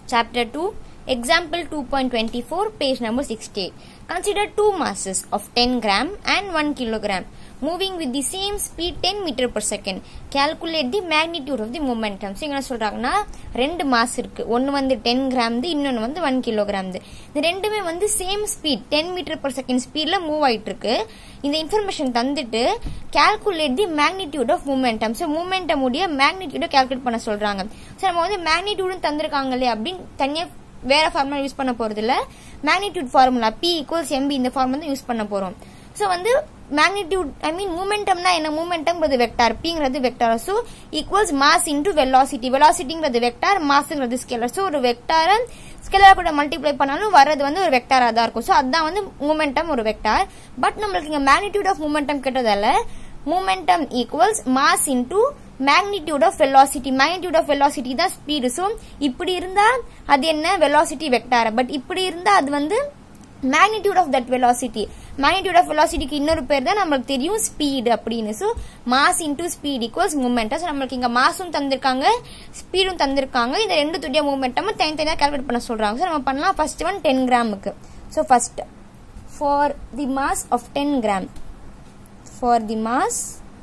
Chapter 2, Example 2.24, page number 68. Consider two masses of 10 gram and 1 kilogram moving with the same speed 10 meter per second. Calculate the magnitude of the momentum. So என்ன சொல்றாங்கன்னா ரெண்டு mass இருக்கு ஒன்று வந்து ten கிராம்து இன்னொன்று வந்து one கிலோகிராம்து இந்த ரெண்டுமே வந்து same speed ten meter per second ஸ்பீடில் மூவ் ஆயிட்டு இருக்கு இந்த இன்ஃபர்மேஷன் தந்துட்டு calculate the magnitude of momentum so momentum உடைய மேக்னிடியூட கால்குலேட் பண்ண சொல்றாங்க ஸோ நம்ம வந்து மேக்னிடியூடும் தந்திருக்காங்களே அப்படின்னு தனியாக வேற ஃபார்முலா யூஸ் பண்ண போறது இல்ல magnitude formula P equals M V இந்த ஃபார்முலா தான் யூஸ் பண்ண போறோம் ஸோ வந்து மேக்னிடியூட் ஐ மீன் மூமெண்டம்னா என்ன மூமெண்டம்ங்கிறது வெக்டார் பிங்கிறது vector so equals mass into velocity வெலாசிட்டிங்கிறது வெக்டார் மாஸ்ங்கிறது ஸ்கேலர் ஸோ ஒரு வெக்டாரை ஸ்கேலர் கூட மல்டிப்ளை பண்ணாலும் வர்றது வந்து ஒரு வெக்டாரா தான் இருக்கும் ஸோ அதுதான் வந்து மூமெண்டம் ஒரு வெக்டார் பட் நம்மளுக்கு இங்க மேக்னிடியூட் ஆஃப் மூமெண்டம் கேட்டதால momentum equals mass into magnitude of velocity magnitude of velocity தான் ஸ்பீடு ஸோ இப்படி இருந்தா அது என்ன வெலாசிட்டி வெக்டார் பட் இப்படி இருந்தா அது வந்து magnitude of that velocity magnitude of வெலாசிட்டிக்கு இன்னொரு பேர் தான் நம்மளுக்கு தெரியும் ஸ்பீடு அப்படின்னு so mass into speed equals momentum so நம்மளுக்கு இங்க மாஸும் தந்திருக்காங்க ஸ்பீடும் தந்திருக்காங்க இந்த ரெண்டு துடைய மூமெண்ட்டும் தனித்தனியாக கால்குலேட் பண்ண சொல்றாங்க ஸோ நம்ம பண்ணலாம் ஃபர்ஸ்ட் ஒன் டென் கிராமுக்கு so first for the mass of ten gram for the mass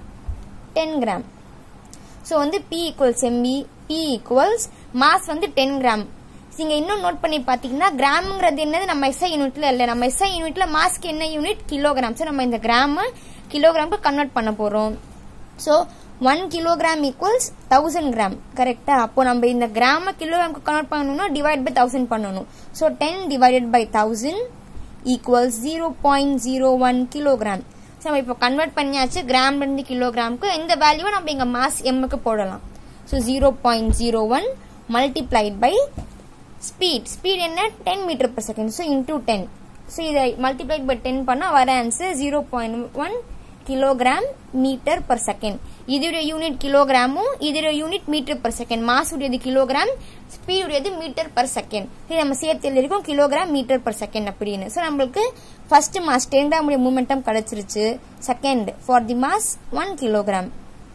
ten gram so வந்து P equals M V P equals mass வந்து டென் கிராம் நீங்க இன்னும் நோட் பண்ணி பாத்தீங்கன்னா கிராம்ங்கிறது என்னது நம்ம எஸ்ஐ யூனிட்ல இல்ல நம்ம எஸ்ஐ யூனிட்ல மாஸ்க்கு என்ன யூனிட் கிலோகிராம் ஸோ நம்ம இந்த கிராம் கிலோகிராமுக்கு கன்வெர்ட் பண்ண போறோம் so one kilogram equals thousand gram கரெக்டா அப்போ நம்ம இந்த கிராம கிலோகிராமுக்கு கன்வெர்ட் பண்ணணும்னா டிவைட் பை தௌசண்ட் பண்ணணும் so ten divided by thousand equals zero point zero one kilogram so நம்ம இப்போ கன்வெர்ட் பண்ணியாச்சு கிராம்ல இருந்து கிலோகிராமுக்கு இந்த வேல்யூவை நம்ம இங்க மாஸ் எம்முக்கு போடலாம் so zero point zero one multiplied by speed speed என்ன ten meter per second so into ten so இதை மல்டிப்ளைட் பை டென் பண்ணால் வர answer zero point one kilogram meter per second இதோட யூனிட் கிலோகிராமும் இதோட unit meter per second mass உடையது kilogram speed உடையது meter per second இது நம்ம சேர்த்து எழுதிருக்கோம் கிலோகிராம் மீட்டர் per செகண்ட் அப்படின்னு ஸோ நம்மளுக்கு ஃபர்ஸ்ட் மாஸ் டென் கிராம் உடைய மூமெண்டம் கிடைச்சிருச்சு second for the mass one kilogram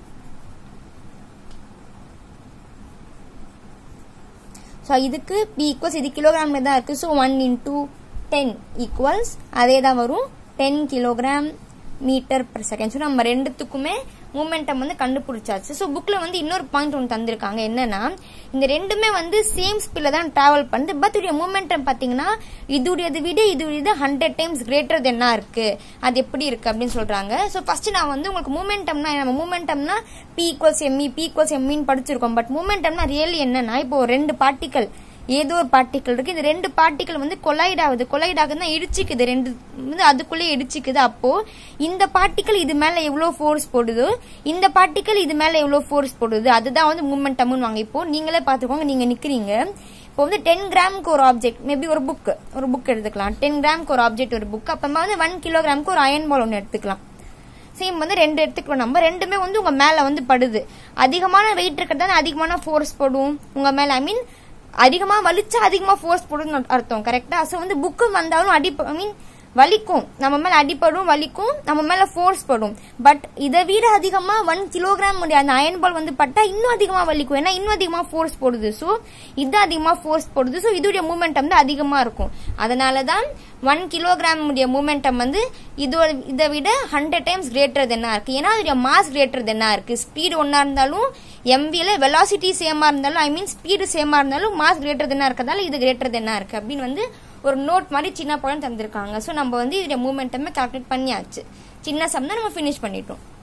so இதுக்கு பி ஈக்குவல்ஸ் இது கிலோகிராம்ல தான் இருக்கு so one into ten equals அதே தான் வரும் ten kilogram meter per second so நம்ம ரெண்டுத்துக்குமே மூமெண்டம் வந்து கண்டுபிடிச்சாச்சு ஸோ புக்கில் வந்து இன்னொரு பாயிண்ட் ஒன்று தந்திருக்காங்க என்னன்னா இந்த ரெண்டுமே வந்து சேம் ஸ்பீடில் தான் டிராவல் பண்ணுது பட் உடைய மூமெண்டம் பார்த்தீங்கன்னா இதுடையது விட இதுடையது ஹண்ட்ரட் டைம்ஸ் கிரேட்டர் தென்னா இருக்கு அது எப்படி இருக்கு அப்படின்னு சொல்றாங்க ஸோ ஃபர்ஸ்ட் நான் வந்து உங்களுக்கு மூமெண்டம்னா நம்ம மூமெண்டம்னா P equals M V P equals எம்இன்னு படிச்சிருக்கோம் பட் மூமெண்டம்னா ரியலி என்னன்னா இப்போ ரெண்டு பார்ட்டிக்கல் ஏதோ ஒரு பார்ட்டிக்கல் இருக்கு இந்த ரெண்டு பார்ட்டிக்கல் வந்து கொலைட் ஆகுது கொலைட் ஆகுதுன்னா இடிச்சிக்குது ரெண்டு வந்து அதுக்குள்ளே இடிச்சிக்குது அப்போ இந்த பார்ட்டிக்கல் இது மேல எவ்வளவு ஃபோர்ஸ் போடுதோ இந்த பார்ட்டிக்கல் இது மேல எவ்வளவு ஃபோர்ஸ் போடுது அதுதான் வந்து மூமெண்டம்னு வாங்க இப்போ நீங்களே பாத்துக்கோங்க நீங்க நிக்கிறீங்க இப்போ வந்து டென் கிராமுக்கு ஒரு ஆப்ஜெக்ட் மேபி ஒரு புக் ஒரு புக் எடுத்துக்கலாம் டென் கிராமுக்கு ஒரு ஆப்ஜெக்ட் ஒரு புக் அப்புறமா வந்து ஒன் கிலோகிராமுக்கு ஒரு அயன் பால் ஒன்று எடுத்துக்கலாம் சேம் வந்து ரெண்டு எடுத்துக்கிறோம் நம்ம ரெண்டுமே வந்து உங்க மேல வந்து படுது அதிகமான வெயிட் இருக்கிறது அதிகமான ஃபோர்ஸ் போடும் உங்க மேல ஐ மீன் அதிகமா வலிச்சா அதிகமா ஃபோர்ஸ் போடுன்னு அர்த்தம் கரெக்டா ஸோ வந்து புக்கு வந்தாலும் அடி ஐ மீன் வலிக்கும் நம்ம மேல அடிப்படும் வலிக்கும் நம்ம மேல ஃபோர்ஸ் படும் பட் இதை விட அதிகமா ஒன் கிலோகிராம் உடைய அந்த அயன் பால் வந்து பட்டா இன்னும் அதிகமா வலிக்கும் ஏன்னா இன்னும் அதிகமா ஃபோர்ஸ் போடுது ஸோ இது அதிகமா ஃபோர்ஸ் போடுது ஸோ இதோடைய மூமெண்டம் வந்து அதிகமா இருக்கும் அதனாலதான் ஒன் கிலோகிராம் உடைய மூமெண்டம் வந்து இதோட இதை விட ஹண்ட்ரட் டைம்ஸ் கிரேட்டர் தென்னா இருக்கு ஏன்னா அதோடைய மாஸ் கிரேட்டர் தென்னா இருக்கு ஸ்பீடு ஒன்னா இருந்தாலும் எம்பியில வெலாசிட்டி சேமா இருந்தாலும் ஐ மீன் ஸ்பீடு சேமா இருந்தாலும் மாஸ் கிரேட்டர் தென்னா இருக்கிறதால இது கிரேட்டர் தென்னா இருக்கு அப்படின்னு வந்து ஒரு நோட் மாதிரி சின்ன பழம் தந்திருக்காங்க ஸோ நம்ம வந்து இதோட மூமெண்ட்டமே கால்குலேட் பண்ணியாச்சு சின்ன சம் தான் நம்ம ஃபினிஷ் பண்ணிட்டோம்